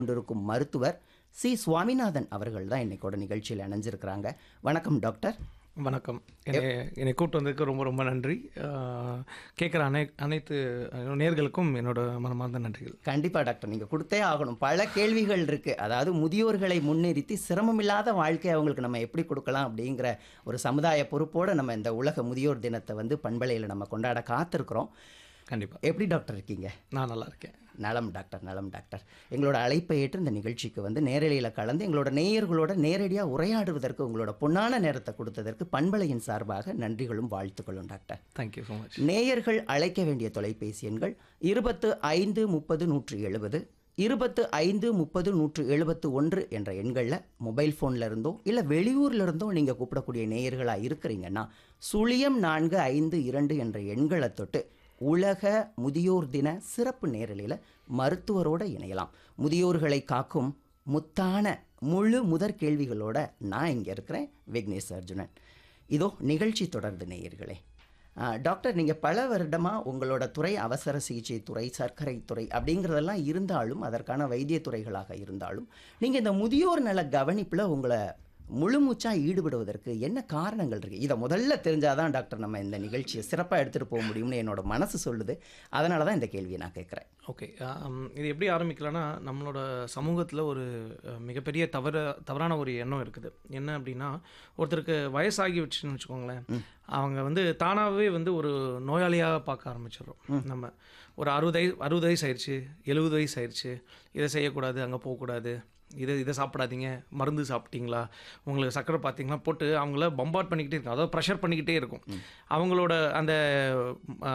கொண்டிருக்கும் மருத்துவர் சி சுவாமிநாதன் அவர்கள் தான் இன்னைக்கோட நிகழ்ச்சியில் இணைஞ்சிருக்கிறாங்க வணக்கம் டாக்டர் வணக்கம் என்னை என்னை கூப்பிட்டு வந்ததுக்கு ரொம்ப ரொம்ப நன்றி கேட்குற அனை அனைத்து நேர்களுக்கும் என்னோட மனமார்ந்த நன்றிகள் கண்டிப்பாக டாக்டர் நீங்கள் கொடுத்தே ஆகணும் பல கேள்விகள் இருக்குது அதாவது முதியோர்களை முன்னிறுத்தி சிரமமில்லாத வாழ்க்கை அவங்களுக்கு நம்ம எப்படி கொடுக்கலாம் அப்படிங்கிற ஒரு சமுதாய பொறுப்போடு நம்ம இந்த உலக முதியோர் தினத்தை வந்து பண்பலையில் நம்ம கொண்டாட காத்திருக்கிறோம் கண்டிப்பாக எப்படி டாக்டர் இருக்கீங்க நான் நல்லா இருக்கேன் நலம் டாக்டர் நலம் டாக்டர் எங்களோட அழைப்பை ஏற்று இந்த நிகழ்ச்சிக்கு வந்து நேரலையில் கலந்து எங்களோட நேயர்களோட நேரடியாக உரையாடுவதற்கு உங்களோட பொன்னான நேரத்தை கொடுத்ததற்கு பண்பலையின் சார்பாக நன்றிகளும் வாழ்த்துக்களும் டாக்டர் தேங்க்யூ ஸோ மச் நேயர்கள் அழைக்க வேண்டிய தொலைபேசி எண்கள் இருபத்து ஐந்து முப்பது நூற்றி எழுபது இருபத்து ஐந்து முப்பது நூற்று எழுபத்து ஒன்று என்ற எண்களில் மொபைல் ஃபோனில் இருந்தோ இல்லை வெளியூர்ல இருந்தோ நீங்கள் கூப்பிடக்கூடிய நேயர்களாக இருக்கிறீங்கன்னா சுழியம் நான்கு ஐந்து இரண்டு என்ற எண்களை தொட்டு உலக முதியோர் தின சிறப்பு நேரலையில் மருத்துவரோட இணையலாம் முதியோர்களை காக்கும் முத்தான முழு முதற் கேள்விகளோட நான் இங்கே இருக்கிறேன் விக்னேஷ் அர்ஜுனன் இதோ நிகழ்ச்சி தொடர்ந்து நேயர்களே ஆ, டாக்டர் நீங்கள் பல வருடமாக உங்களோட துறை அவசர சிகிச்சை துறை சர்க்கரை துறை அப்படிங்கிறதெல்லாம் இருந்தாலும் அதற்கான வைத்தியத்துறைகளாக இருந்தாலும் நீங்கள் இந்த முதியோர் நல கவனிப்பில் உங்களை முழுமூச்சாக ஈடுபடுவதற்கு என்ன காரணங்கள் இருக்குது இதை முதல்ல தெரிஞ்சாதான் டாக்டர் நம்ம இந்த நிகழ்ச்சியை சிறப்பாக எடுத்துகிட்டு போக முடியும்னு என்னோட மனசு சொல்லுது அதனால தான் இந்த கேள்வியை நான் கேட்குறேன் ஓகே இது எப்படி ஆரம்பிக்கலாம்னா நம்மளோட சமூகத்தில் ஒரு அஹ், மிகப்பெரிய தவற தவறான ஒரு எண்ணம் இருக்குது என்ன அப்படின்னா ஒருத்தருக்கு வயசாகி வச்சுன்னு வச்சுக்கோங்களேன் அவங்க வந்து தானாகவே வந்து ஒரு நோயாளியாக பார்க்க ஆரம்பிச்சிடுறோம் நம்ம ஒரு அறுபது வயசு அறுபது வயசு ஆயிடுச்சு எழுபது வயசு ஆயிடுச்சு இதை செய்யக்கூடாது அங்கே போகக்கூடாது இதை இதை சாப்பிடாதீங்க மருந்து சாப்பிட்டீங்களா உங்களுக்கு சக்கரை பார்த்தீங்களா போட்டு அவங்கள பம்பாட் பண்ணிக்கிட்டே இருக்கும் அதாவது ப்ரெஷர் பண்ணிக்கிட்டே இருக்கும் அவங்களோட அந்த ஆ,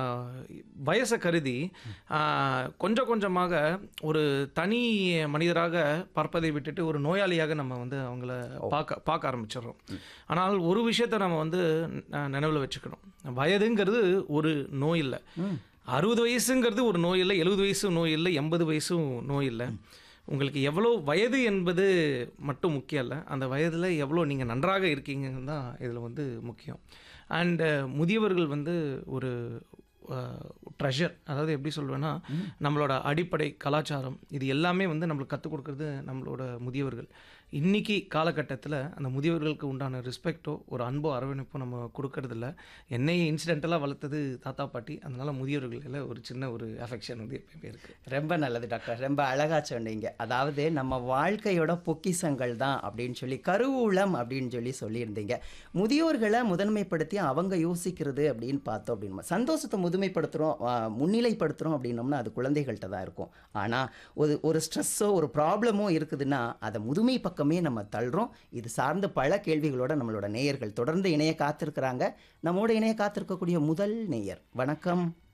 வயசை கருதி ஆ, கொஞ்சம் கொஞ்சமாக ஒரு தனி மனிதராக பார்ப்பதை விட்டுட்டு ஒரு நோயாளியாக நம்ம வந்து அவங்கள பார்க்க பார்க்க ஆரம்பிச்சிடுறோம் ஆனால் ஒரு விஷயத்தை நம்ம வந்து நினைவில் வச்சுக்கணும் வயதுங்கிறது ஒரு நோய் இல்லை அறுபது வயசுங்கிறது ஒரு நோய் இல்லை எழுபது வயசும் நோய் இல்லை எண்பது வயசும் நோய் இல்லை உங்களுக்கு எவ்வளோ வயது என்பது மட்டும் முக்கியம் இல்லை அந்த வயதில் எவ்வளோ நீங்கள் நன்றாக இருக்கீங்கன்னு தான் இதில் வந்து முக்கியம் அண்டு முதியவர்கள் வந்து ஒரு ட்ரெஷர் அதாவது எப்படி சொல்வேன்னா நம்மளோட அடிப்படை கலாச்சாரம் இது எல்லாமே வந்து நம்மளுக்கு கற்றுக் கொடுக்குறது நம்மளோட முதியவர்கள் இன்னைக்கு காலகட்டத்தில் அந்த முதியவர்களுக்கு உண்டான ரெஸ்பெக்டோ ஒரு அன்போ அரவணைப்போ நம்ம கொடுக்கறதில்ல என்னையை இன்சிடென்டலாக வளர்த்தது தாத்தா பாட்டி அதனால முதியவர்களில் ஒரு சின்ன ஒரு அஃபெக்ஷன் வந்து எப்பயுமே இருக்குது ரொம்ப நல்லது டாக்டர் ரொம்ப அழகா சொன்னீங்க அதாவது நம்ம வாழ்க்கையோட பொக்கிசங்கள் தான் அப்படின்னு சொல்லி கருவூலம் அப்படின்னு சொல்லி சொல்லியிருந்தீங்க முதியோர்களை முதன்மைப்படுத்தி அவங்க யோசிக்கிறது அப்படின்னு பார்த்தோம் அப்படின்னு சந்தோஷத்தை முதுமைப்படுத்துகிறோம் முன்னிலைப்படுத்துகிறோம் அப்படின்னோம்னா அது குழந்தைகள்கிட்ட தான் இருக்கும் ஆனால் ஒரு ஒரு ஸ்ட்ரெஸ்ஸோ ஒரு ப்ராப்ளமோ இருக்குதுன்னா அதை முதுமை பக்கமே நம்ம தள்ளுறோம் இது சார்ந்த பல கேள்விகளோட நம்மளோட நேயர்கள் தொடர்ந்து இணைய காத்திருக்கிறாங்க நம்மோட இணைய காத்திருக்கக்கூடிய முதல் நேயர் வணக்கம்